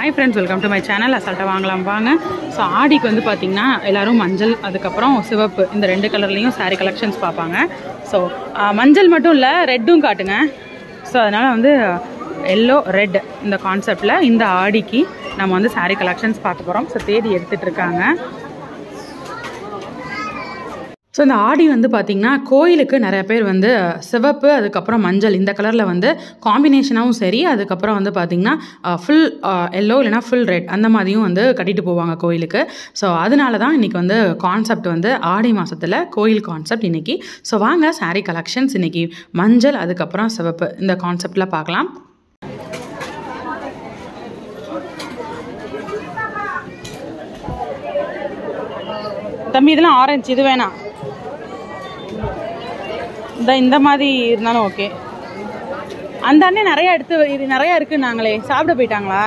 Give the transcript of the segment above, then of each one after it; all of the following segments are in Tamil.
Hi friends welcome to my channel அசால்ட்டாக வாங்கலாம் வாங்க ஸோ ஆடிக்கு வந்து பார்த்திங்கன்னா எல்லோரும் மஞ்சள் அதுக்கப்புறம் சிவப்பு இந்த ரெண்டு கலர்லேயும் saree கலெக்ஷன்ஸ் பார்ப்பாங்க ஸோ மஞ்சள் மட்டும் இல்லை ரெட்டும் காட்டுங்க ஸோ அதனால் வந்து எல்லோ ரெட் இந்த கான்செப்டில் இந்த ஆடிக்கு நம்ம வந்து saree கலெக்ஷன்ஸ் பார்க்க போகிறோம் ஸோ தேடி எடுத்துகிட்டு இருக்காங்க ஸோ இந்த ஆடி வந்து பார்த்திங்கன்னா கோயிலுக்கு நிறைய பேர் வந்து சிவப்பு அதுக்கப்புறம் மஞ்சள் இந்த கலரில் வந்து காம்பினேஷனாகவும் சரி அதுக்கப்புறம் வந்து பார்த்திங்கன்னா ஃபுல் எல்லோ இல்லைனா ஃபுல் ரெட் அந்த மாதிரியும் வந்து கட்டிட்டு போவாங்க கோயிலுக்கு ஸோ அதனால தான் இன்றைக்கி வந்து கான்செப்ட் வந்து ஆடி மாதத்தில் கோயில் கான்செப்ட் இன்றைக்கி ஸோ வாங்க saree கலெக்ஷன்ஸ் இன்றைக்கி மஞ்சள் அதுக்கப்புறம் சிவப்பு இந்த கான்செப்டில் பார்க்கலாம் தம்பி இதெல்லாம் ஆரஞ்சு இது வேணாம் இந்த இந்த மாதிரி இருந்தாலும் ஓகே அந்த அண்ணன் நிறைய எடுத்து இது நிறைய இருக்கு நாங்களே சாப்பிட போயிட்டாங்களா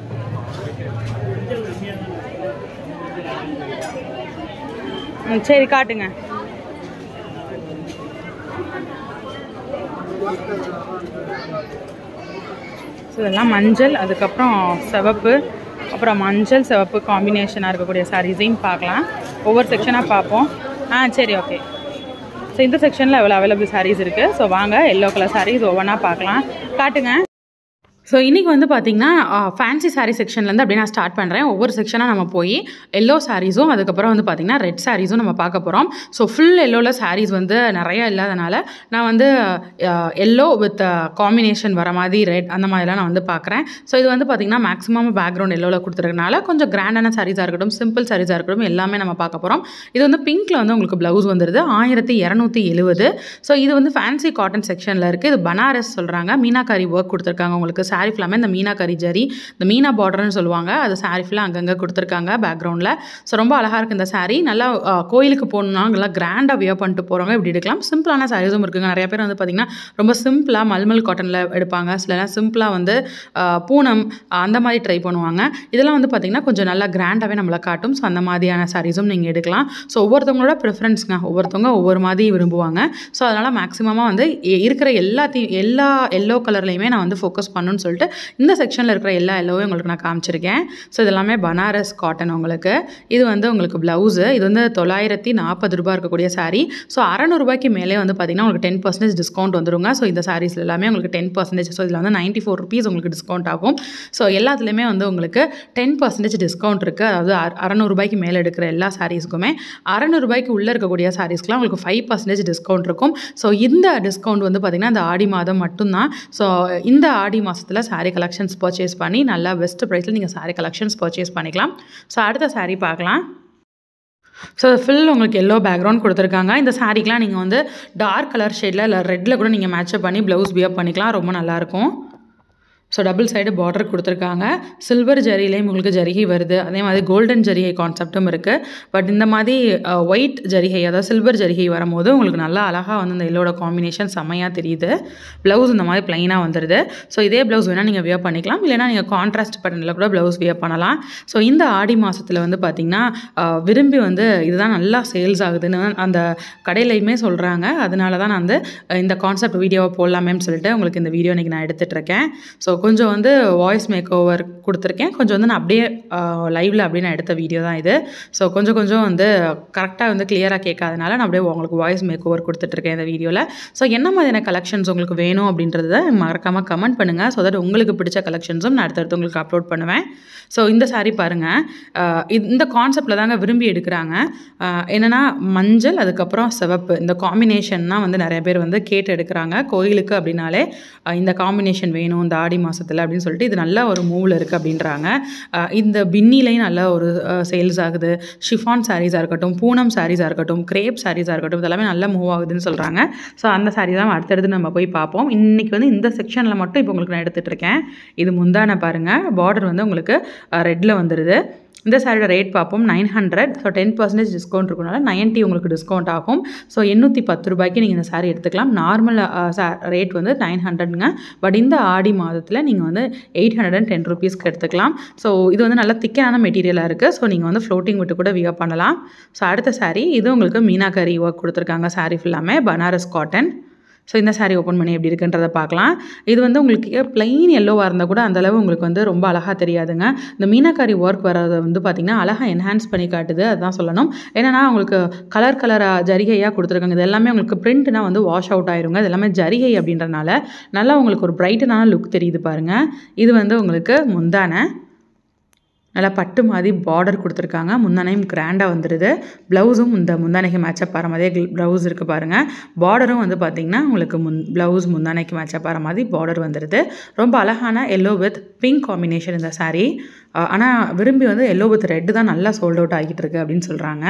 ம், சரி காட்டுங்க ஸோ இதெல்லாம் மஞ்சள் அதுக்கப்புறம் சிவப்பு அப்புறம் மஞ்சள் சிவப்பு காம்பினேஷனாக இருக்கக்கூடிய சாரீஸையும் பார்க்கலாம் ஒவ்வொரு செக்ஷனாக பார்ப்போம் ஆ சரி ஓகே ஸோ இந்த செக்ஷனில் எவ்வளோ அவைலபிள் சாரீஸ் இருக்குது ஸோ வாங்க எல்லோ கலர் சாரீஸ் ஒவ்வொன்றா பார்க்கலாம் காட்டுங்க ஸோ இன்றைக்கி வந்து பார்த்திங்கன்னா ஃபேன்சி saree செக்ஷன்லேருந்து அப்படியே நான் ஸ்டார்ட் பண்ணுறேன் ஒவ்வொரு செக்ஷனாக நம்ம போய் எல்லோ சாரீஸும் அதுக்கப்புறம் வந்து பார்த்திங்கன்னா ரெட் சாரீஸும் நம்ம பார்க்க போகிறோம் ஸோ ஃபுல் எல்லோவில் சாரீஸ் வந்து நிறைய இல்லாதனால நான் வந்து எல்லோ வித் காம்பினேஷன் வர மாதிரி ரெட் அந்த மாதிரிலாம் நான் வந்து பார்க்குறேன் ஸோ இது வந்து பார்த்திங்கன்னா மேக்ஸிமம் பேக்ரவுண்ட் எல்லோவில் கொடுத்துருக்கனால கொஞ்சம் கிராண்டான சாரீஸாக இருக்கட்டும் சிம்பிள் சாரீஸாக இருக்கட்டும் எல்லாமே நம்ம பார்க்க போகிறோம் இது வந்து பிங்க்கில் வந்து உங்களுக்கு ப்ளவுஸ் வந்துடுது ஆயிரத்தி இரநூத்தி எழுபது ஸோ இது வந்து ஃபேன்சி காட்டன் செக்ஷனில் இருக்குது இது பனாரஸ் சொல்கிறாங்க மீனாக்காரி ஒர்க் கொடுத்துருக்காங்க உங்களுக்கு சாரீ ஃபுல்லாமே இந்த மீனாக்காரி ஜரி இந்த மீனா பார்டர்னு சொல்லுவாங்க அது சாரீ ஃபுல்லாக அங்கங்கே கொடுத்துருக்காங்க பேக்ரவுண்டில் ஸோ ரொம்ப அழகாக இருக்குது இந்த சாரீ நல்லா ஆ, கோயிலுக்கு போகணுன்னா நல்லா கிராண்டாக வியர் பண்ணிட்டு போகிறவங்க இப்படி எடுக்கலாம் சிம்பிளான சாரீஸும் இருக்குங்க நிறைய பேர் வந்து பார்த்திங்கன்னா ரொம்ப சிம்பிளாக மல்மல் காட்டனில் எடுப்பாங்க சிலலாம் சிம்பிளாக வந்து ஆ, பூனம் ஆ, அந்த மாதிரி ட்ரை பண்ணுவாங்க இதெல்லாம் வந்து பார்த்திங்கன்னா கொஞ்சம் நல்லா கிராண்டாகவே நம்மளை காட்டும் ஸோ அந்த மாதிரியான சாரீஸும் நீங்கள் எடுக்கலாம் ஸோ ஒவ்வொருத்தவங்களோட ப்ரிஃபரன்ஸுங்க ஒவ்வொருத்தவங்க ஒவ்வொரு மாதிரி விரும்புவாங்க ஸோ அதனால் மேக்ஸிமமாக வந்து இ- இருக்கிற எல்லாத்தையும் எல்லா எல்லோ கலர்லையுமே நான் வந்து ஃபோக்கஸ் பண்ணணும்னு சொல்லிட்டு இந்த செக்ஷனில் இருக்கிற எல்லா எல்லோவையும் உங்களுக்கு நான் காமிச்சிருக்கேன் ஸோ இது எல்லாமே பனாரஸ் காட்டன் உங்களுக்கு இது வந்து உங்களுக்கு ப்ளவுஸு இது வந்து தொள்ளாயிரத்தி நாற்பது ரூபாய் இருக்கக்கூடிய saree ஸோ அறநூறுபாய்க்கு மேலே வந்து பார்த்திங்கன்னா உங்களுக்கு டென் பர்சன்டேஜ் டிஸ்கவுண்ட் வந்துருங்க ஸோ இந்த சாரீஸ் எல்லாமே உங்களுக்கு டென் பர்சன்டேஜ் ஸோ இதில் வந்து நைன்ட்டி ஃபோர் ருபீஸ் உங்களுக்கு டிஸ்கவுண்ட் ஆகும் ஸோ எல்லாத்துலேயுமே வந்து உங்களுக்கு டென் பர்சன்டேஜ் டிஸ்கவுண்ட் இருக்குது அதாவது அற- அறநூறுபாய்க்கு மேலே எடுக்கிற எல்லா சாரீஸ்க்குமே அறநூறுபாய்க்கு உள்ளே இருக்கக்கூடிய சாரீஸ்க்குலாம் உங்களுக்கு ஃபைவ் பர்சன்டேஜ் டிஸ்கவுண்ட் இருக்கும் ஸோ இந்த டிஸ்கவுண்ட் வந்து பார்த்திங்கன்னா இந்த ஆடி மாதம் மட்டும்தான் ஸோ இந்த ஆடி மாதத்தில் saree கலெக்ஷன்ஸ் பர்ச்சேஸ் பண்ணி நல்லா பெஸ்ட் ப்ரைஸில் நீங்கள் saree கலெக்ஷன்ஸ் பர்ச்சேஸ் பண்ணிக்கலாம் ஸோ அடுத்த saree பார்க்கலாம் ஸோ ஃபுல் உங்களுக்கு எல்லோ பேக்ரவுண்ட் கொடுத்துருக்காங்க இந்த சாரீக்கெலாம் நீங்கள் வந்து டார்க் கலர் ஷேடில் இல்லை ரெட்டில் கூட நீங்கள் மேட்சப் பண்ணி ப்ளவுஸ் வியர் பண்ணிக்கலாம் ரொம்ப நல்லாயிருக்கும் ஸோ டபுள் சைடு பார்டர் கொடுத்துருக்காங்க சில்வர் ஜரிலையும் உங்களுக்கு ஜரிகை வருது அதே மாதிரி கோல்டன் ஜரிகை கான்செப்ட்டும் இருக்குது பட் இந்த மாதிரி ஒயிட் ஜரிகை அதாவது சில்வர் ஜரிகை வரும்போது உங்களுக்கு நல்லா அழகாக வந்து இந்த எல்லோட காம்பினேஷன் செம்மையாக தெரியுது ப்ளவுஸ் இந்த மாதிரி ப்ளைனாக வந்துடுது ஸோ இதே ப்ளவுஸ் வேணால் நீங்கள் வியர் பண்ணிக்கலாம் இல்லைனா நீங்கள் கான்ட்ராஸ்ட் பட்டனில் கூட ப்ளவுஸ் வியர் பண்ணலாம் ஸோ இந்த ஆடி மாதத்தில் வந்து பார்த்திங்கன்னா அஹ், விரும்பி வந்து இதுதான் நல்லா சேல்ஸ் ஆகுதுன்னு அந்த கடையிலையுமே சொல்கிறாங்க அதனால தான் நான் வந்து அஹ், இந்த கான்செப்ட் வீடியோவை போடலாமேன்னு சொல்லிட்டு உங்களுக்கு இந்த வீடியோ இன்றைக்கி நான் எடுத்துகிட்டு இருக்கேன் ஸோ கொஞ்சம் வந்து வாய்ஸ் மேக் ஓவர் கொடுத்துருக்கேன் கொஞ்சம் வந்து நான் அப்படியே லைவில் அப்படியே நான் எடுத்த வீடியோ தான் இது ஸோ கொஞ்சம் கொஞ்சம் வந்து கரெக்டாக வந்து கிளியராக கேட்காதனால நான் அப்படியே உங்களுக்கு வாய்ஸ் மேக் ஓவர் கொடுத்துட்ருக்கேன் இந்த வீடியோவில் ஸோ என்ன மாதிரியான கலெக்ஷன்ஸ் உங்களுக்கு வேணும் அப்படின்றத மறக்காமல் கமெண்ட் பண்ணுங்கள் ஸோ தட் உங்களுக்கு பிடிச்ச கலெக்ஷன்ஸும் நான் அடுத்தடுத்து உங்களுக்கு அப்லோட் பண்ணுவேன் ஸோ இந்த saree பாருங்கள் இந்த கான்செப்டில் தாங்க விரும்பி எடுக்கிறாங்க அஹ், என்னன்னா மஞ்சள் அதுக்கப்புறம் சிவப்பு இந்த காம்பினேஷன்னா வந்து நிறைய பேர் வந்து கேட்டு எடுக்கிறாங்க கோயிலுக்கு அப்படின்னாலே அஹ், இந்த காம்பினேஷன் வேணும் இந்த ஆடி மாதத்தில் அப்படின்னு சொல்லிட்டு இது நல்ல ஒரு மூவில் இருக்குது அப்படின்றாங்க அஹ், இந்த பின்னிலையும் நல்ல ஒரு சேல்ஸ் ஆகுது ஷிஃபான் சாரீஸாக இருக்கட்டும் பூனம் சாரீஸாக இருக்கட்டும் கிரேப் சாரீஸாக இருக்கட்டும் இதெல்லாமே நல்லா மூவ் ஆகுதுன்னு சொல்கிறாங்க ஸோ அந்த சாரீ தான் அடுத்தடுத்து நம்ம போய் பார்ப்போம் இன்றைக்கி வந்து இந்த செக்ஷனில் மட்டும் இப்போ உங்களுக்கு நான் எடுத்துகிட்டு இருக்கேன் இது முந்தான பாருங்கள் பார்டர் வந்து உங்களுக்கு ரெட்டில் வந்துடுது இந்த சாரியோட ரேட் பார்ப்போம் nine hundred so ten percentage discount இருக்கனால நைன்ட்டி உங்களுக்கு டிஸ்கவுண்ட் ஆகும் ஸோ எண்ணூற்றி பத்து ரூபாய்க்கு நீங்கள் இந்த சாரீ எடுத்துக்கலாம் நார்மல் ரேட் வந்து நைன் ஹண்ட்ரட்ங்க பட் இந்த ஆடி மாதத்தில் நீங்கள் வந்து எயிட் ஹண்ட்ரட் அண்ட் டென் ருபீஸ்க்கு எடுத்துக்கலாம் ஸோ இது வந்து நல்ல திக்கான மெட்டீரியலாக இருக்குது ஸோ நீங்கள் வந்து ஃப்ளோட்டிங் விட்டு கூட வியர் பண்ணலாம் ஸோ அடுத்த saree இது உங்களுக்கு மீனாக்கரி ஒர்க் கொடுத்துருக்காங்க saree ஃபுல்லாமே பனாரஸ் காட்டன் ஸோ இந்த saree ஓப்பன் பண்ணி எப்படி இருக்குன்றதை பார்க்கலாம் இது வந்து உங்களுக்கு plain எல்லோவாக இருந்தால் கூட அந்த அளவு உங்களுக்கு வந்து ரொம்ப அழகாக தெரியாதுங்க இந்த மீனாக்காரி ஒர்க் வரதை வந்து பார்த்திங்கன்னா அழகாக என்ஹான்ஸ் பண்ணி காட்டுது அதுதான் சொல்லணும் என்னன்னா உங்களுக்கு கலர் கலராக ஜரிகையாக கொடுத்துருக்காங்க இது எல்லாமே உங்களுக்கு பிரிண்ட்னா வந்து வாஷ் அவுட் ஆயிருங்க இது எல்லாமே ஜரிகை அப்படின்றனால நல்லா உங்களுக்கு ஒரு பிரைட்டனான லுக் தெரியுது பாருங்கள் இது வந்து உங்களுக்கு முந்தானை நல்லா பட்டு மாதிரி பார்டர் கொடுத்துருக்காங்க முந்தானையும் கிராண்டாக வந்துடுது ப்ளவுஸும் இந்த முந்தானைக்கு மேட்சப் ஆகிற மாதிரியே ப்ளவுஸ் இருக்குது பாருங்கள் பார்டரும் வந்து பார்த்திங்கன்னா உங்களுக்கு முன் ப்ளவுஸ் முந்தானைக்கு மேட்சப் ஆகிற மாதிரி பார்டர் வந்துடுது ரொம்ப அழகான எல்லோ வித் பிங்க் காம்பினேஷன் இந்த saree ஆனால் விரும்பி வந்து எல்லோ வித் ரெட்டு தான் நல்லா சோல்ட் அவுட் ஆகிட்டு இருக்கு அப்படின்னு சொல்கிறாங்க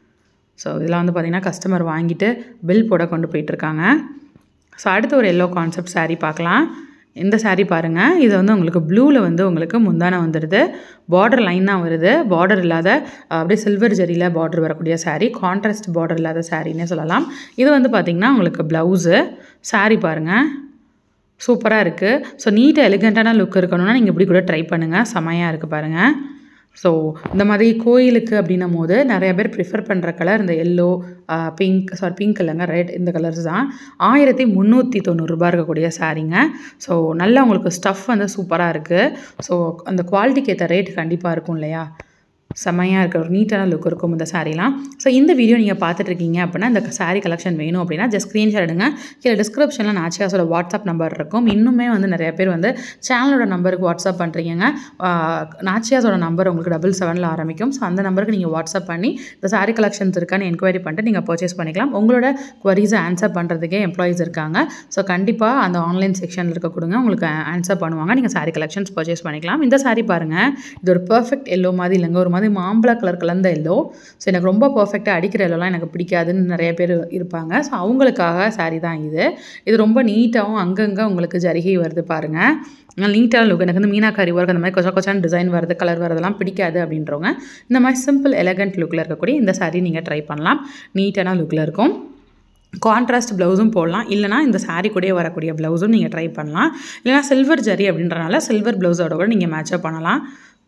ஸோ இதெல்லாம் வந்து பார்த்திங்கன்னா கஸ்டமர் வாங்கிட்டு பில் போட கொண்டு போயிட்டுருக்காங்க ஸோ அடுத்து ஒரு எல்லோ கான்செப்ட் saree பார்க்கலாம் இந்த saree பாருங்கள் இது வந்து உங்களுக்கு ப்ளூவில் வந்து உங்களுக்கு முந்தானை வந்துடுது பார்டர் லைனாக வருது பார்டர் இல்லாத அஹ், அப்படியே சில்வர் ஜரியில் பார்டர் வரக்கூடிய saree கான்ட்ராஸ்ட் பார்டர் இல்லாத சாரின்னே சொல்லலாம் இது வந்து பார்த்திங்கன்னா உங்களுக்கு ப்ளவுஸு saree பாருங்கள் சூப்பராக இருக்குது ஸோ நீட்டாக எலிகண்ட்டான லுக் இருக்கணும்னா நீங்கள் இப்படி கூட ட்ரை பண்ணுங்கள் செமையாக இருக்குது பாருங்கள் ஸோ இந்த மாதிரி கோயிலுக்கு அப்படின்னும் போது நிறைய பேர் ப்ரிஃபர் பண்ணுற கலர் இந்த எல்லோ பிங்க் சாரி பிங்க் இல்லைங்க ரெட் இந்த கலர்ஸ் தான் ஆயிரத்தி முந்நூற்றி தொண்ணூறுரூபா இருக்கக்கூடிய சாரீங்க ஸோ நல்லா உங்களுக்கு ஸ்டஃப் வந்து சூப்பராக இருக்குது ஸோ அந்த குவாலிட்டிக்கு ஏற்ற ரேட் கண்டிப்பாக இருக்கும் இல்லையா செமையாக இருக்க ஒரு நீட்டான லுக் இருக்கும் இந்த சாரீலாம் ஸோ இந்த வீடியோ நீங்கள் பார்த்துட்டு இருக்கீங்க அப்படின்னா இந்த saree கலெக்ஷன் வேணும் அப்படின்னா ஜஸ்ட் ஸ்க்ரீன்ஷாட் எடுங்க கீழே டிஸ்கிரிப்ஷனில் நாச்சியாஸோட வாட்ஸ்அப் நம்பர் இருக்கும் இன்னுமே வந்து நிறைய பேர் வந்து சேனலோட நம்பருக்கு வாட்ஸ்அப் பண்ணுறீங்க நாச்சியாஸோட நம்பர் உங்களுக்கு டபுள் செவனில் ஆரம்பிக்கும் ஸோ அந்த நம்பருக்கு நீங்கள் வாட்ஸ்அப் பண்ணி இந்த saree கலெக்ஷன்ஸ் இருக்கான்னு என்கொயரி பண்ணிட்டு நீங்கள் பர்ச்சேஸ் பண்ணிக்கலாம் உங்களோட குவரிஸை ஆன்சர் பண்ணுறதுக்கே எம்ப்ளாயீஸ் இருக்காங்க ஸோ கண்டிப்பாக அந்த ஆன்லைன் செக்ஷனில் இருக்க கொடுங்க உங்களுக்கு ஆன்சர் பண்ணுவாங்க நீங்கள் saree கலெக்ஷன்ஸ் பர்ச்சேஸ் பண்ணிக்கலாம் இந்த saree பாருங்கள் இது ஒரு பர்ஃபெக்ட் எல்லோ மாதிரி இல்லைங்க ஒரு மாதிரி மாம்பழ கலர் கலந்த எல்லோ ஸோ எனக்கு ரொம்ப பர்ஃபெக்டாக அடிக்கிற எல்லோலாம் எனக்கு பிடிக்காதுன்னு நிறைய பேர் இருப்பாங்க ஸோ அவங்களுக்காக saree தான் இது இது ரொம்ப நீட்டாகவும் அங்கங்கே உங்களுக்கு ஜரிகை வருது பாருங்கள் நீட்டாக லுக் எனக்கு வந்து மீனாக்காரி ஒர்க் அந்த மாதிரி கொச்சா கொச்சான டிசைன் வருது கலர் வரதெல்லாம் பிடிக்காது அப்படின்றவங்க இந்த மாதிரி சிம்பிள் எலகண்ட் லுக்கில் இருக்கக்கூடிய இந்த saree நீங்கள் ட்ரை பண்ணலாம் நீட்டான லுக்கில் இருக்கும் கான்ட்ராஸ்ட் ப்ளவுஸும் போடலாம் இல்லைனா இந்த saree கூடயே வரக்கூடிய ப்ளவுஸும் நீங்கள் ட்ரை பண்ணலாம் இல்லைனா சில்வர் ஜரி அப்படின்றனால சில்வர் ப்ளவுஸோட கூட நீங்கள் மேட்சப் பண்ணலாம்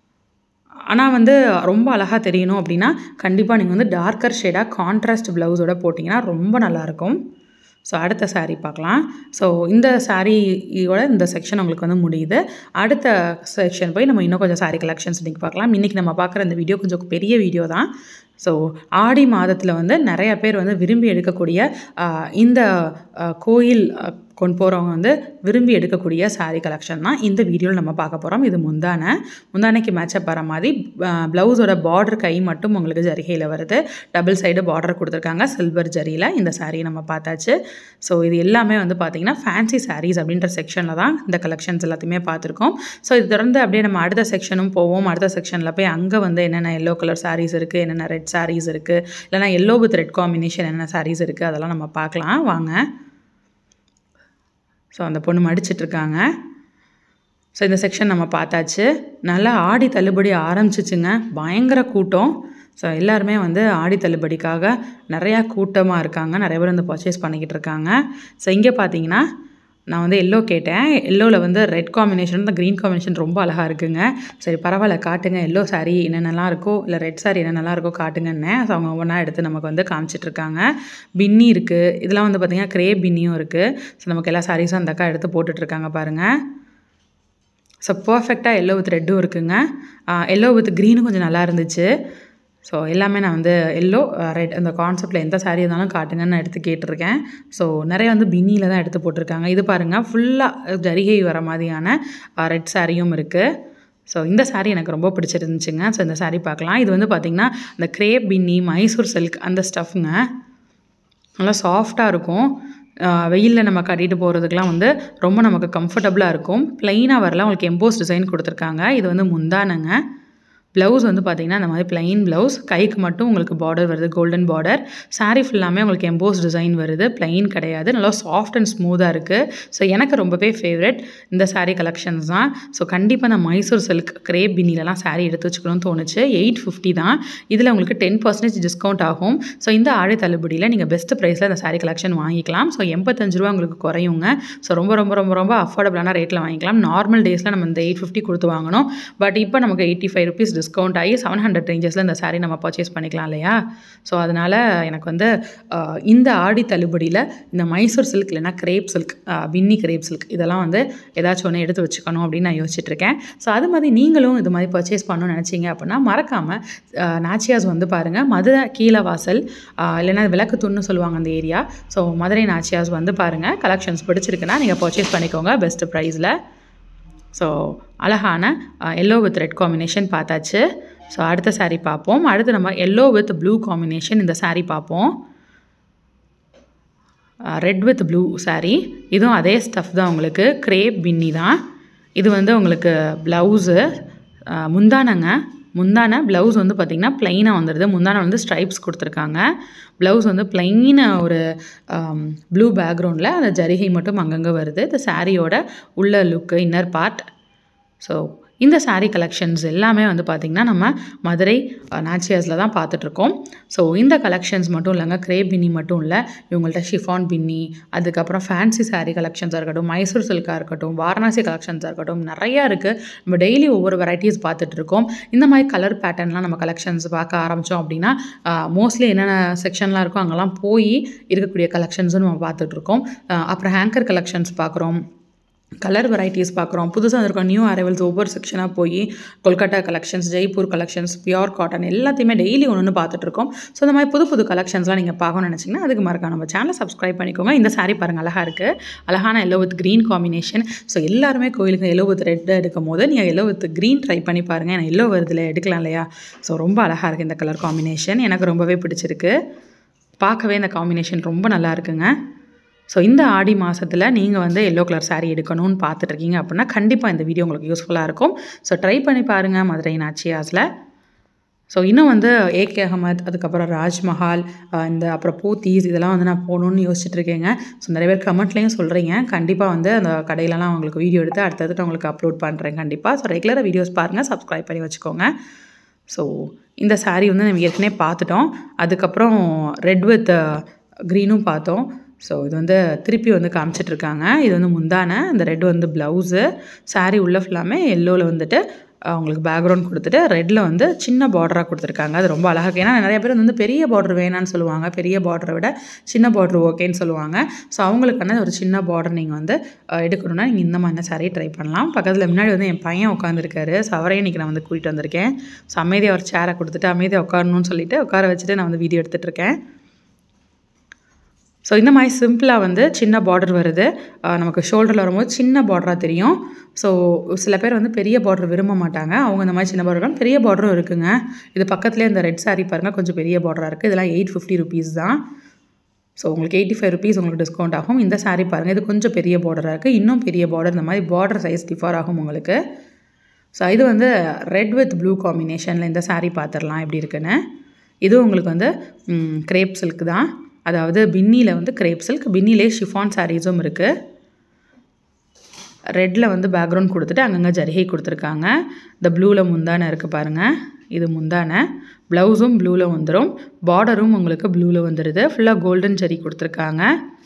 ஆனால் வந்து ரொம்ப அழகாக தெரியணும் அப்படின்னா கண்டிப்பாக நீங்கள் வந்து டார்க்கர் ஷேடாக கான்ட்ராஸ்ட் ப்ளவுஸோட போட்டிங்கன்னா ரொம்ப நல்லாயிருக்கும் ஸோ அடுத்த saree பார்க்கலாம் ஸோ இந்த சாரியோட இந்த செக்ஷன் உங்களுக்கு வந்து முடியுது அடுத்த செக்ஷன் போய் நம்ம இன்னும் கொஞ்சம் saree கலெக்ஷன்ஸ் இன்றைக்கி பார்க்கலாம் இன்றைக்கி நம்ம பார்க்குற இந்த வீடியோ கொஞ்சம் பெரிய வீடியோ தான் ஸோ ஆடி மாதத்தில் வந்து நிறைய பேர் வந்து விரும்பி எடுக்கக்கூடிய ஆஹ், இந்த ஆஹ், கோயில் ஆஹ், கொண்டு போகிறவங்க வந்து விரும்பி எடுக்கக்கூடிய saree கலெக்ஷன் தான் இந்த வீடியோவில் நம்ம பார்க்க போகிறோம் இது முந்தானை முந்தானைக்கு மேட்சப் வர மாதிரி ப்ளவுஸோட பார்டர் கை மட்டும் உங்களுக்கு ஜரிகையில் வருது டபுள் சைடு பார்டர் கொடுத்துருக்காங்க சில்வர் ஜரியில் இந்த saree நம்ம பார்த்தாச்சு ஸோ இது எல்லாமே வந்து பார்த்திங்கன்னா ஃபேன்சி sarees அப்படின்ற செக்ஷனில் தான் இந்த கலெக்ஷன்ஸ் எல்லாத்தையுமே பார்த்துருக்கோம் ஸோ இது தொடர்ந்து அப்படியே நம்ம அடுத்த செக்ஷனும் போவோம் அடுத்த செக்ஷனில் போய் அங்கே வந்து என்னென்ன எல்லோ கலர் sarees இருக்குது என்னென்ன ரெட் sarees இருக்குது இல்லைனா எல்லோ வித் ரெட் காம்பினேஷன் என்னென்ன sarees இருக்குது அதெல்லாம் நம்ம பார்க்கலாம் வாங்க ஸோ அந்த பொண்ணு மடிச்சிட்டு இருக்காங்க ஸோ இந்த செக்ஷன் நம்ம பார்த்தாச்சு நல்லா ஆடி தள்ளுபடி ஆரம்பிச்சிச்சுங்க பயங்கர கூட்டம் ஸோ எல்லாருமே வந்து ஆடி தள்ளுபடிக்காக நிறையா கூட்டமாக இருக்காங்க நிறைய பேர் வந்து பர்ச்சேஸ் பண்ணிக்கிட்டு இருக்காங்க ஸோ இங்கே பார்த்தீங்கன்னா நான் வந்து எல்லோ கேட்டேன் எல்லோவில் வந்து ரெட் காம்பினேஷன் இந்த க்ரீன் காம்பினேஷன் ரொம்ப அழகாக இருக்குங்க சரி பரவாயில்ல காட்டுங்க எல்லோ saree என்னென்னலாம் இருக்கோ இல்லை ரெட் saree என்னென்னலாம் இருக்கோ காட்டுங்கன்னு ஸோ அவங்க ஒவ்வொன்றா எடுத்து நமக்கு வந்து காமிச்சிட்டு இருக்காங்க பின்னி இருக்குது இதெல்லாம் வந்து பார்த்திங்கன்னா க்ரே பின்னியும் இருக்குது ஸோ நமக்கு எல்லா சாரீஸும் அந்த அக்கா எடுத்து போட்டுட்ருக்காங்க பாருங்கள் ஸோ பர்ஃபெக்டாக எல்லோ வித் ரெட்டும் இருக்குங்க எல்லோ வித் க்ரீனும் கொஞ்சம் நல்லா இருந்துச்சு ஸோ எல்லாமே நான் வந்து எல்லோ ரெட் அந்த கான்செப்டில் எந்த saree இருந்தாலும் காட்டுங்கன்னு நான் எடுத்து கேட்டிருக்கேன் ஸோ நிறைய வந்து பின்னியில் தான் எடுத்து போட்டிருக்காங்க இது பாருங்கள் ஃபுல்லாக ஜரிகை வர மாதிரியான ரெட் சாரியும் இருக்குது ஸோ இந்த saree எனக்கு ரொம்ப பிடிச்சிருந்துச்சுங்க ஸோ இந்த saree பார்க்கலாம் இது வந்து பார்த்திங்கன்னா இந்த கிரேப் பின்னி மைசூர் சில்க் அந்த ஸ்டஃப்ங்க நல்லா சாஃப்டாக இருக்கும் வெயிலில் நம்ம கட்டிட்டு போகிறதுக்கெலாம் வந்து ரொம்ப நமக்கு கம்ஃபர்டபுளாக இருக்கும் ப்ளைனாக வரல உங்களுக்கு எம்போஸ் டிசைன் கொடுத்துருக்காங்க இது வந்து முந்தானங்க ப்ளவுஸ் வந்து பார்த்திங்கன்னா இந்த மாதிரி ப்ளைன் ப்ளவுஸ் கைக்கு மட்டும் உங்களுக்கு பார்டர் வருது கோல்டன் பார்டர் saree ஃபுல்லாமே உங்களுக்கு எம்போஸ் டிசைன் வருது ப்ளைன் கிடையாது நல்லா சாஃப்ட் அண்ட் ஸ்மூத்தாக இருக்குது ஸோ எனக்கு ரொம்பவே ஃபேவரட் இந்த saree கலெக்ஷன்ஸ் தான் ஸோ கண்டிப்பாக நான் மைசூர் சில்க் கிரேப் பின்னிலலாம் saree எடுத்து வச்சுக்கணும்னு தோணுச்சு எயிட் ஃபிஃப்டி தான் இதில் உங்களுக்கு டென் பர்சன்டேஜ் டிஸ்கவுண்ட் ஆகும் ஸோ இந்த ஆடை தள்ளுபடியில் நீங்கள் பெஸ்ட் ப்ரைஸில் இந்த saree கலெக்ஷன் வாங்கிக்கலாம் ஸோ எண்பத்தஞ்சு ரூபா உங்களுக்கு குறையுங்க ஸோ ரொம்ப ரொம்ப ரொம்ப ரொம்ப அஃபோர்டபுளான ரேட்டில் வாங்கிக்கலாம் நார்மல் டேஸில் நம்ம இந்த எயிட் ஃபிஃப்டி கொடுத்து வாங்கணும் பட் இப்போ நமக்கு எயிட்டி ஃபைவ் ருபீஸ் டிஸ்கவுண்ட் ஆகி செவன் ஹண்ட்ரட் ரேஞ்சஸில் இந்த saree நம்ம பர்ச்சேஸ் பண்ணிக்கலாம் இல்லையா ஸோ அதனால் எனக்கு வந்து ஆஹ், இந்த ஆடி தள்ளுபடியில் இந்த மைசூர் சில்க் இல்லைன்னா crepe silk Binny crepe silk இதெல்லாம் வந்து ஏதாச்சும் ஒன்று எடுத்து வச்சுக்கணும் அப்படின்னு நான் யோசிச்சுட்டு இருக்கேன் ஸோ அது மாதிரி நீங்களும் இது மாதிரி பர்ச்சேஸ் பண்ணணும்னு நினச்சிங்க அப்படின்னா மறக்காமல் நாச்சியாஸ் வந்து பாருங்கள் மதுரை கீழே வாசல் ஆஹ், இல்லைன்னா விளக்கு துண்ணு சொல்லுவாங்க அந்த ஏரியா ஸோ மதுரை நாச்சியாஸ் வந்து பாருங்கள் கலெக்ஷன்ஸ் பிடிச்சிருக்குன்னா நீங்கள் பர்ச்சேஸ் பண்ணிக்கோங்க பெஸ்ட் ப்ரைஸில் ஸோ அழகான எல்லோ வித் ரெட் காம்பினேஷன் பார்த்தாச்சு ஸோ அடுத்த saree பார்ப்போம் அடுத்து நம்ம எல்லோ வித் ப்ளூ காம்பினேஷன் இந்த saree பார்ப்போம் ரெட் வித் ப்ளூ saree இதுவும் அதே ஸ்டஃப் தான் உங்களுக்கு கிரேப் பின்னி தான் இது வந்து உங்களுக்கு ப்ளவுஸு முந்தானங்க முந்தான ப்ளவுஸ் வந்து பார்த்திங்கன்னா ப்ளைனாக வந்துடுது முந்தான வந்து ஸ்ட்ரைப்ஸ் கொடுத்துருக்காங்க ப்ளவுஸ் வந்து ப்ளைன ஒரு ப்ளூ பேக்ரவுண்டில் அந்த ஜரிகை மட்டும் அங்கங்கே வருது இந்த சாரியோட உள்ள லுக்கு இன்னர் பார்ட் ஸோ இந்த saree கலெக்ஷன்ஸ் எல்லாமே வந்து பார்த்திங்கன்னா நம்ம மதுரை நாச்சியாஸில் தான் பார்த்துட்ருக்கோம் ஸோ இந்த கலெக்ஷன்ஸ் மட்டும் இல்லைங்க கிரேப் பின்னி மட்டும் இல்லை இவங்கள்ட்ட ஷிஃபான் பின்னி அதுக்கப்புறம் ஃபேன்சி saree கலெக்ஷன்ஸாக இருக்கட்டும் மைசூர் சில்காக இருக்கட்டும் வாரணாசி கலெக்ஷன்ஸாக இருக்கட்டும் நிறையா இருக்குது நம்ம டெய்லி ஒவ்வொரு வெரைட்டிஸ் பார்த்துட்ருக்கோம் இந்த மாதிரி கலர் பேட்டர்ன்லாம் நம்ம கலெக்ஷன்ஸ் பார்க்க ஆரம்பித்தோம் அப்படின்னா மோஸ்ட்லி என்னென்ன செக்ஷன்லாம் இருக்கோ அங்கெல்லாம் போய் இருக்கக்கூடிய கலெக்ஷன்ஸும் நம்ம பார்த்துட்ருக்கோம் அப்புறம் ஹேங்கர் கலெக்ஷன்ஸ் பார்க்குறோம் கலர் வெரைட்டிஸ் பார்க்குறோம் புதுசாக இருக்க நியூ அரைவல்ஸ் ஒவ்வொரு செக்ஷனாக போய் Kolkata collections Jaipur collections pure cotton எல்லாத்தையுமே டெய்லி ஒன்று ஒன்று பார்த்துட்ருக்கோம் ஸோ இந்த மாதிரி புது புது கலெக்ஷன்ஸ்லாம் நீங்கள் பார்க்கணும்னு நினச்சிங்கன்னா அதுக்கு மறக்காம நம்ம சேனலை சப்ஸ்கிரைப் பண்ணிக்கோங்க இந்த saree பாருங்கள் அழகாக இருக்குது அழகான yellow with green combination so எல்லாருமே கோயிலுக்கு எல்லோ வித் ரெட் எடுக்கும் போது நீங்கள் எல்லோ வித் க்ரீன் ட்ரை பண்ணி பாருங்கள் ஏன்னா எல்லோ வருதுல எடுக்கலாம் இல்லையா ஸோ ரொம்ப அழகாக இருக்குது இந்த கலர் காம்பினேஷன் எனக்கு ரொம்பவே பிடிச்சிருக்கு பார்க்கவே இந்த காம்பினேஷன் ரொம்ப நல்லா இருக்குங்க ஸோ இந்த ஆடி மாதத்தில் நீங்கள் வந்து எல்லோ கலர் saree எடுக்கணும்னு பார்த்துட்ருக்கீங்க அப்படின்னா கண்டிப்பாக இந்த வீடியோ உங்களுக்கு யூஸ்ஃபுல்லாக இருக்கும் ஸோ ட்ரை பண்ணி பாருங்கள் மதுரை நாச்சியாஸில் ஸோ இன்னும் வந்து ஏகே அகமத் அதுக்கப்புறம் ராஜ்மஹால் ஆஹ் இந்த அப்புறம் போத்தீஸ் இதெல்லாம் வந்து நான் போகணுன்னு யோசிச்சுட்டு இருக்கேங்க ஸோ நிறைய பேர் கமெண்ட்லேயும் சொல்கிறீங்க கண்டிப்பாக வந்து அந்த கடையிலலாம் உங்களுக்கு வீடியோ எடுத்து அடுத்தடுத்து உங்களுக்கு அப்லோட் பண்ணுறேன் கண்டிப்பாக ஸோ ரெகுலராக வீடியோஸ் பாருங்கள் சப்ஸ்கிரைப் பண்ணி வச்சுக்கோங்க ஸோ இந்த saree வந்து நம்ம ஏற்கனவே பார்த்துட்டோம் அதுக்கப்புறம் ரெட் வித் க்ரீனும் பார்த்தோம் ஸோ இது வந்து திருப்பி வந்து காமிச்சிட்டு இருக்காங்க இது வந்து முந்தான இந்த ரெட் வந்து ப்ளவுஸு saree உள்ள ஃபுல்லாமே எல்லோவில் வந்துட்டு அஹ், உங்களுக்கு பேக்ரவுண்ட் கொடுத்துட்டு ரெட்டில் வந்து சின்ன பார்டராக கொடுத்துருக்காங்க அது ரொம்ப அழகாக இருக்கு. ஏன்னா நிறைய பேர் வந்து பெரிய பார்டர் வேணான்னு சொல்லுவாங்க பெரிய பார்டரை விட சின்ன பார்டர் ஓகேன்னு சொல்லுவாங்க ஸோ அவங்களுக்கான ஒரு சின்ன பார்டர் நீங்கள் வந்து அஹ், எடுக்கணும்னா நீங்கள் இந்த மாதிரி saree ட்ரை பண்ணலாம் பக்கத்தில் முன்னாடி வந்து என் பையன் உட்காந்துருக்காரு ஸோ அவரையும் இன்றைக்கி நான் வந்து கூட்டிகிட்டு வந்திருக்கேன் ஸோ அமைதியாக ஒரு சேரை கொடுத்துட்டு அமைதியாக உட்காரணும்னு சொல்லிட்டு உட்கார வச்சுட்டு நான் வந்து வீடியோ எடுத்துகிட்டு இருக்கேன் ஸோ இந்த மாதிரி சிம்பிளாக வந்து சின்ன பார்டர் வருது ஆஹ் நமக்கு ஷோல்டரில் வரும்போது சின்ன பார்டராக தெரியும் ஸோ சில பேர் வந்து பெரிய பார்டர் விரும்ப மாட்டாங்க அவங்க இந்த மாதிரி சின்ன பார்டர் பெரிய பார்டரும் இருக்குங்க இது பக்கத்துலேயே இந்த ரெட் saree பாருங்கள் கொஞ்சம் பெரிய பார்டராக இருக்குது இதெல்லாம் எயிட் ஃபிஃப்டி ருபீஸ் தான் ஸோ உங்களுக்கு எயிட்டி ஃபைவ் ருபீஸ் உங்களுக்கு டிஸ்கவுண்ட் ஆகும் இந்த saree பாருங்கள் இது கொஞ்சம் பெரிய பார்டராக இருக்குது இன்னும் பெரிய பார்டர் இந்த மாதிரி பார்டர் சைஸ் டிஃபர் ஆகும் உங்களுக்கு ஸோ இது வந்து ரெட் வித் ப்ளூ காம்பினேஷனில் இந்த saree பார்த்துடலாம் எப்படி இருக்குன்னு இது உங்களுக்கு வந்து கிரேப் சில்க் தான் அதாவது பின்னியில் வந்து கிரேப் சில்க் பின்னிலே ஷிஃபான் சாரீஸும் இருக்குது ரெட்டில் வந்து பேக்ரவுண்ட் கொடுத்துட்டு அங்கங்கே ஜரிகை கொடுத்துருக்காங்க இந்த ப்ளூவில் முந்தானை இருக்குது பாருங்கள் இது முந்தானை ப்ளவுஸும் ப்ளூவில் வந்துடும் பார்டரும் உங்களுக்கு ப்ளூவில் வந்துடுது ஃபுல்லாக கோல்டன் ஜரி கொடுத்துருக்காங்க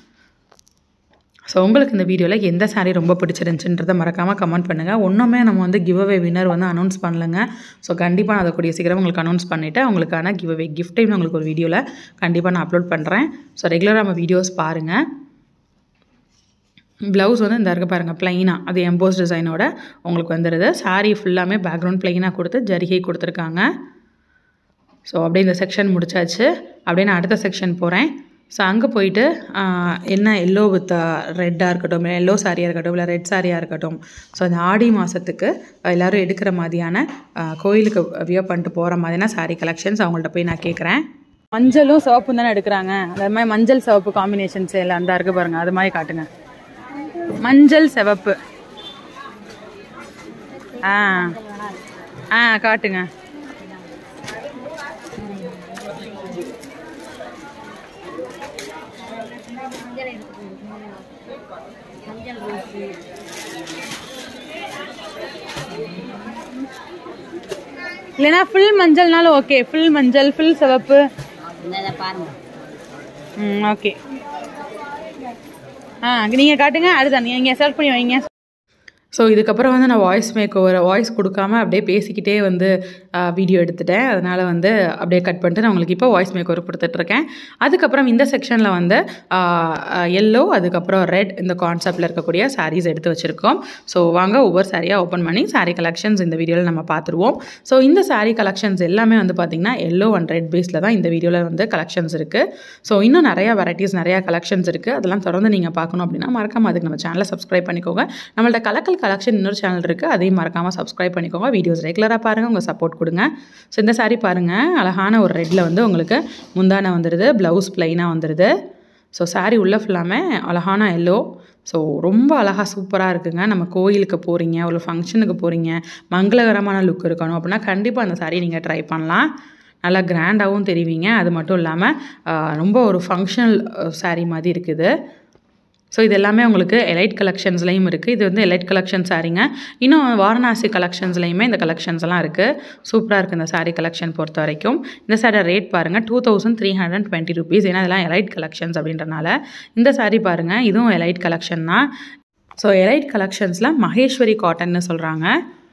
ஸோ உங்களுக்கு இந்த வீடியோவில் எந்த saree ரொம்ப பிடிச்சிருந்துச்சுன்றதை மறக்காமல் கமெண்ட் பண்ணுங்கள் ஒன்றுமே நம்ம வந்து கிவ் அவே வின்னர் வந்து அனௌன்ஸ் பண்ணலங்க ஸோ கண்டிப்பாக நான் அதை கூடிய சீக்கிரம் உங்களுக்கு அனௌன்ஸ் பண்ணிவிட்டு அவங்களுக்கான கிவ் அவே கிஃப்ட்டையும் உங்களுக்கு ஒரு வீடியோவில் கண்டிப்பாக நான் அப்லோட் பண்ணுறேன் ஸோ ரெகுலராக நம்ம வீடியோஸ் பாருங்கள் ப்ளவுஸ் வந்து இந்த இருக்க பாருங்கள் ப்ளைனாக அது எம்போஸ் டிசைனோட உங்களுக்கு வந்துடுது saree ஃபுல்லாமே பேக்ரவுண்ட் ப்ளைனாக கொடுத்து ஜரிகை கொடுத்துருக்காங்க ஸோ அப்படியே இந்த செக்ஷன் முடிச்சாச்சு அப்படியே நான் அடுத்த செக்ஷன் போகிறேன் ஸோ அங்கே போயிட்டு ஆஹ், என்ன எல்லோ வித் ரெட்டாக இருக்கட்டும் இல்லை எல்லோ சாரியாக இருக்கட்டும் இல்லை ரெட் சாரியாக இருக்கட்டும் ஸோ அந்த ஆடி மாதத்துக்கு எல்லோரும் எடுக்கிற மாதிரியான ஆஹ், கோயிலுக்கு வியர் பண்ணிட்டு போகிற மாதிரியான saree கலெக்ஷன்ஸ் அவங்கள்ட்ட போய் நான் கேட்குறேன் மஞ்சளும் சிவப்பும் தானே எடுக்கிறாங்க அந்த மாதிரி மஞ்சள் சிவப்பு காம்பினேஷன்ஸ் எல்லாம் அந்த இருக்கு பாருங்க அது மாதிரி காட்டுங்க மஞ்சள் சிவப்பு ஆ ஆ காட்டுங்க இல்லைன்னா ஃபுல் மஞ்சள்னாலும் ஓகே ஃபுல் மஞ்சள் ஃபுல் சிவப்பு இந்த பாருங்க ம் ஓகே ஆ நீங்கள் காட்டுங்க அதுதான் நீங்கள் செலக்ட் பண்ணி வைங்க ஸோ இதுக்கப்புறம் வந்து நான் வாய்ஸ் மேக் ஓவர் வாய்ஸ் கொடுக்காம அப்படியே பேசிக்கிட்டே வந்து வீடியோ எடுத்துட்டேன் அதனால் வந்து அப்படியே கட் பண்ணிட்டு நான் உங்களுக்கு இப்போ வாய்ஸ் மேக் ஓவர் கொடுத்துட்ருக்கேன் அதுக்கப்புறம் இந்த செக்ஷனில் வந்து எல்லோ அதுக்கப்புறம் ரெட் இந்த கான்செப்டில் இருக்கக்கூடிய சாரீஸ் எடுத்து வச்சுருக்கோம் ஸோ வாங்க ஒவ்வொரு சாரியாக ஓப்பன் பண்ணி சாரீ கலெக்ஷன்ஸ் இந்த வீடியோவில் நம்ம பார்த்துருவோம் ஸோ இந்த சாரீ கலெக்ஷன்ஸ் எல்லாமே வந்து பார்த்திங்கன்னா எல்லோ அண்ட் ரெட் பேஸில் தான் இந்த வீடியோவில் வந்து கலெக்ஷன்ஸ் இருக்குது ஸோ இன்னும் நிறையா வெரைட்டிஸ் நிறையா கலெக்ஷன்ஸ் இருக்குது அதெல்லாம் தொடர்ந்து நீங்கள் பார்க்கணும் அப்படின்னா மறக்காம அதுக்கு நம்ம சேனலை சப்ஸ்கிரைப் பண்ணிக்கோங்க நம்மள்ட்ட கலக்கல் கலெக்ஷன் இன்னொரு சேனல் இருக்குது அதையும் மறக்காமல் சப்ஸ்கிரைப் பண்ணிக்கோங்க வீடியோஸ் ரெகுலராக பாருங்கள் உங்கள் சப்போர்ட் கொடுங்க ஸோ இந்த சாரீ பாருங்கள் அழகான ஒரு ரெட்டில் வந்து உங்களுக்கு முந்தானை வந்துடுது ப்ளவுஸ் ப்ளைனாக வந்துடுது ஸோ சாரீ உள்ளே ஃபுல்லாமே அழகான எல்லோ ஸோ ரொம்ப அழகாக சூப்பராக இருக்குங்க நம்ம கோயிலுக்கு போகிறீங்க ஒரு ஃபங்க்ஷனுக்கு போகிறீங்க மங்களகரமான லுக் இருக்கணும் அப்படின்னா கண்டிப்பாக அந்த சாரீ நீங்கள் ட்ரை பண்ணலாம் நல்லா கிராண்டாகவும் தெரிவிங்க அது மட்டும் இல்லாமல் ரொம்ப ஒரு ஃபங்க்ஷனல் சாரீ மாதிரி இருக்குது ஸோ இது எல்லாமே உங்களுக்கு எலைட் கலெக்ஷன்ஸ்லையும் இருக்குது இது வந்து எலைட் கலெக்ஷன் சாரீங்க இன்னும் வாரணாசி கலெக்ஷன்ஸ்லையுமே இந்த கலெக்ஷன்ஸ் எல்லாம் இருக்குது சூப்பராக இருக்குது இந்த சாரீ கலெக்ஷன் பொறுத்த வரைக்கும் இந்த சாரி ரேட் பாருங்கள் two thousand three hundred twenty rupees ஏன்னா இதெல்லாம் எலைட் கலெக்ஷன்ஸ் அப்படின்றனால இந்த சாரீ பாருங்கள் இதுவும் எலைட் கலெக்ஷன் தான் ஸோ எலைட் கலெக்ஷன்ஸில் மகேஸ்வரி காட்டன்னு சொல்கிறாங்க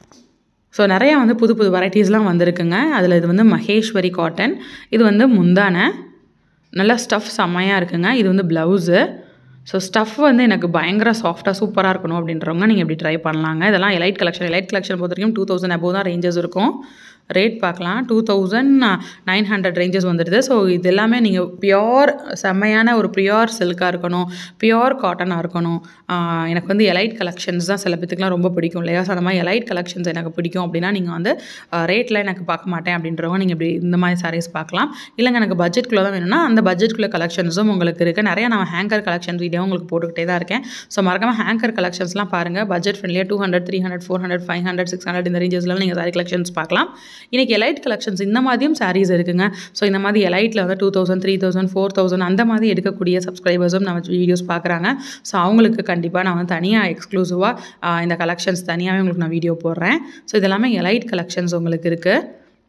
ஸோ நிறையா வந்து புது புது வெரைட்டிஸ்லாம் வந்திருக்குங்க அதில் இது வந்து மகேஸ்வரி காட்டன் இது வந்து முந்தானை நல்லா ஸ்டஃப் செம்மையாக இருக்குங்க இது வந்து ப்ளவுஸு ஸோ ஸ்டஃப் வந்து எனக்கு பயங்கர சாஃப்டாக சூப்பராக இருக்கணும் அப்படின்றவங்க நீங்கள் இப்படி ட்ரை பண்ணலாங்க இதெல்லாம் எலைட் கலெக்ஷன் எலைட் கலெக்ஷன் பொறுத்த வரைக்கும் டூ தௌசண்ட் அபோவ் தான் ரேஞ்சஸ் இருக்கும் ரேட் பார்க்கலாம் two thousand nine hundred ranges வந்துடுது ஸோ இது எல்லாமே நீங்கள் பியோர் செம்மையான ஒரு பியோர் சில்காக இருக்கணும் பியோர் காட்டனாக இருக்கணும் எனக்கு வந்து எலைட் கலெக்ஷன்ஸ் தான் சில பேத்துக்குலாம் ரொம்ப பிடிக்கும் இல்லையா ஸோ அந்த மாதிரி எலைட் கலெக்ஷன்ஸ் எனக்கு பிடிக்கும் அப்படின்னா நீங்கள் வந்து ரேட்டில் எனக்கு பார்க்க மாட்டேன் அப்படின்றவங்க நீங்கள் இப்படி இந்த மாதிரி சாரீஸ் பார்க்கலாம் இல்லைங்க எனக்கு பட்ஜெட்குள்ளே தான் வேணும்னா அந்த பட்ஜெட்குள்ளே கலெக்ஷன்ஸும் உங்களுக்கு இருக்குது நிறையா நான் ஹேங்கர் கலெக்ஷன் வீடியோ உங்களுக்கு போட்டுக்கிட்டே தான் இருக்கேன் ஸோ மறக்காமல் ஹேங்கர் கலெக்ஷன்ஸ்லாம் பாருங்கள் பட்ஜெட் ஃப்ரெண்ட்லியாக two hundred three hundred four hundred five hundred six hundred இந்த ரேஞ்சஸ்லாம் நீங்கள் சாரி கலெக்ஷன்ஸ் பார்க்கலாம் இன்றைக்கி எலைட் கலெக்ஷன்ஸ் இந்த மாதிரியும் சாரீஸ் இருக்குங்க ஸோ இந்த மாதிரி எலைட்டில் வந்து two thousand three thousand four thousand அந்த மாதிரி எடுக்கக்கூடிய சப்ஸ்கிரைபர்ஸும் நம்ம வீடியோஸ் பார்க்குறாங்க ஸோ அவங்களுக்கு கண்டிப்பாக நான் வந்து தனியாக எக்ஸ்க்ளூசிவாக இந்த கலெக்ஷன்ஸ் தனியாகவே உங்களுக்கு நான் வீடியோ போடுறேன் ஸோ இதெல்லாமே எலைட் கலெக்ஷன்ஸ் உங்களுக்கு இருக்குது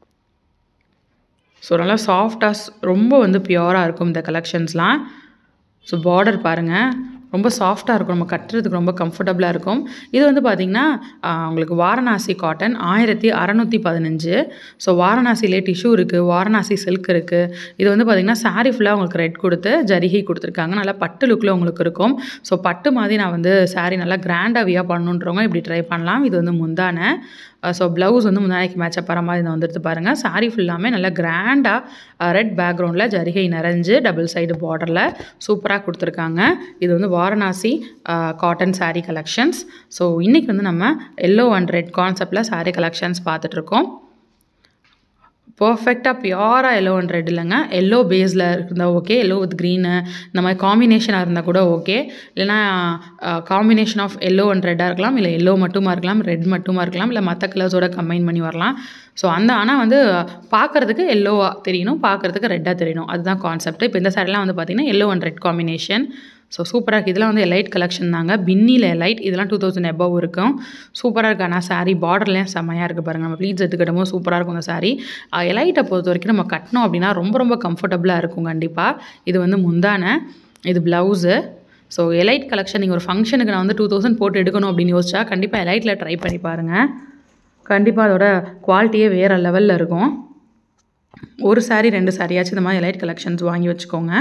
ஸோ நல்லா சாஃப்டாக ரொம்ப வந்து பியூராக இருக்கும் இந்த கலெக்ஷன்ஸ்லாம் ஸோ பார்டர் பாருங்கள் ரொம்ப சாஃப்டாக இருக்கும் நம்ம கட்டுறதுக்கு ரொம்ப கம்ஃபர்டபுளாக இருக்கும் இது வந்து பார்த்திங்கன்னா உங்களுக்கு வாரணாசி காட்டன் ஆயிரத்தி அறநூற்றி பதினஞ்சு ஸோ வாரணாசிலே டிஷ்யூ இருக்குது வாரணாசி சில்க் இருக்குது இது வந்து பார்த்திங்கன்னா சாரீ ஃபுல்லாக உங்களுக்கு ரெட் கொடுத்து ஜரிகை கொடுத்துருக்காங்க நல்லா பட்டு லுக்கில் உங்களுக்கு இருக்கும் ஸோ பட்டு மாதிரி நான் வந்து சாரீ நல்லா கிராண்டாக வியா பண்ணணுன்றவங்க இப்படி ட்ரை பண்ணலாம் இது வந்து முந்தான ஸோ ப்ளவுஸ் வந்து முந்தானைக்கு மேட்சப் வர மாதிரி நான் வந்துடுது பாருங்கள் சாரீ ஃபுல்லாமே நல்லா கிராண்டாக ரெட் பேக்ரவுண்டில் ஜரிகை நிறைஞ்சு டபுள் சைடு பார்டரில் சூப்பராக கொடுத்துருக்காங்க இது வந்து Varanasi cotton saree collections so இன்றைக்கி வந்து நம்ம எல்லோ அண்ட் ரெட் கான்செப்டில் சாரீ கலெக்ஷன்ஸ் பார்த்துட்ருக்கோம் பர்ஃபெக்டாக பியூராக எல்லோ அண்ட் ரெட் இல்லைங்க எல்லோ பேஸில் இருந்தால் ஓகே எல்லோ வித் க்ரீனு இந்த மாதிரி காம்பினேஷனாக இருந்தால் கூட ஓகே இல்லைனா காம்பினேஷன் ஆஃப் எல்லோ அண்ட் ரெட்டாக இருக்கலாம் இல்லை எல்லோ மட்டுமா இருக்கலாம் ரெட் மட்டுமா இருக்கலாம் இல்லை மற்ற கலர்ஸோட கம்பைன் பண்ணி வரலாம் ஸோ அந்த ஆனால் வந்து பார்க்குறதுக்கு எல்லோவாக தெரியணும் பார்க்குறதுக்கு ரெட்டாக தெரியணும் அதுதான் கான்செப்ட் இப்போ இந்த சைடெலாம் வந்து பார்த்திங்கன்னா yellow and red combination so சூப்பராக இருக்குது இதெல்லாம் வந்து எலைட் கலெக்ஷன் தாங்க பின்னியில் எலைட் இதெல்லாம் டூ தௌசண்ட் எபவ் இருக்கும் சூப்பராக இருக்குது ஆனால் சாரீ பார்டர்லேயும் செம்மையாக இருக்குது பாருங்கள் நம்ம ப்ளீட்ஸ் எடுத்துக்கிட்டமோ சூப்பராக இருக்கும் அந்த சாரீ எலைட்டை பொறுத்த வரைக்கும் நம்ம கட்டினோம் அப்படின்னா ரொம்ப ரொம்ப கம்ஃபர்டபுளாக இருக்கும் கண்டிப்பாக இது வந்து முந்தான இது ப்ளவுஸு ஸோ எலைட் கலெக்ஷன் நீங்கள் ஒரு ஃபங்க்ஷனுக்கு நான் வந்து டூ தௌசண்ட் போட்டு எடுக்கணும் அப்படின்னு யோசிச்சா கண்டிப்பாக எலைட்டில் ட்ரை பண்ணி பாருங்கள் கண்டிப்பாக அதோட குவாலிட்டியே வேறு லெவலில் இருக்கும் ஒரு சாரீ ரெண்டு சாரியாச்சும் இந்த மாதிரி எலைட் கலெக்ஷன்ஸ் வாங்கி வச்சுக்கோங்க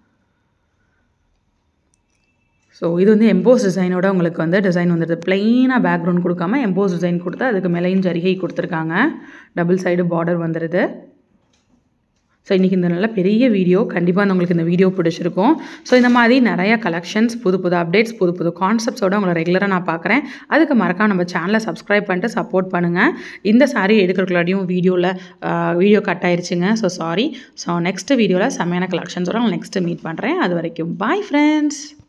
ஸோ இது வந்து எம்போஸ் டிசைனோட உங்களுக்கு வந்து டிசைன் வந்துடுது பிளெயினாக பேக்ரவுண்ட் கொடுக்காம எம்போஸ் டிசைன் கொடுத்து அதுக்கு மேலேயும் ஜரிகை கொடுத்துருக்காங்க டபுள் சைடு பார்டர் வந்துடுது ஸோ இன்றைக்கி இந்த நல்ல பெரிய வீடியோ கண்டிப்பாக உங்களுக்கு இந்த வீடியோ பிடிச்சிருக்கும் ஸோ இந்த மாதிரி நிறைய கலெக்ஷன்ஸ் புது புது அப்டேட்ஸ் புது புது கான்செப்ட்ஸோட உங்களை ரெகுலராக நான் பார்க்குறேன் அதுக்கு மறக்காம நம்ம சேனலை சப்ஸ்கிரைப் பண்ணிட்டு சப்போர்ட் பண்ணுங்கள் இந்த சாரீ எடுக்கிறக்குள்ளாடியும் வீடியோவில் வீடியோ கட் ஆயிருச்சுங்க ஸோ சாரி ஸோ நெக்ஸ்ட் வீடியோவில் செம்மையான கலெக்ஷன்ஸோட உங்களை நெக்ஸ்ட்டு மீட் பண்ணுறேன் அது வரைக்கும் பாய் ஃப்ரெண்ட்ஸ்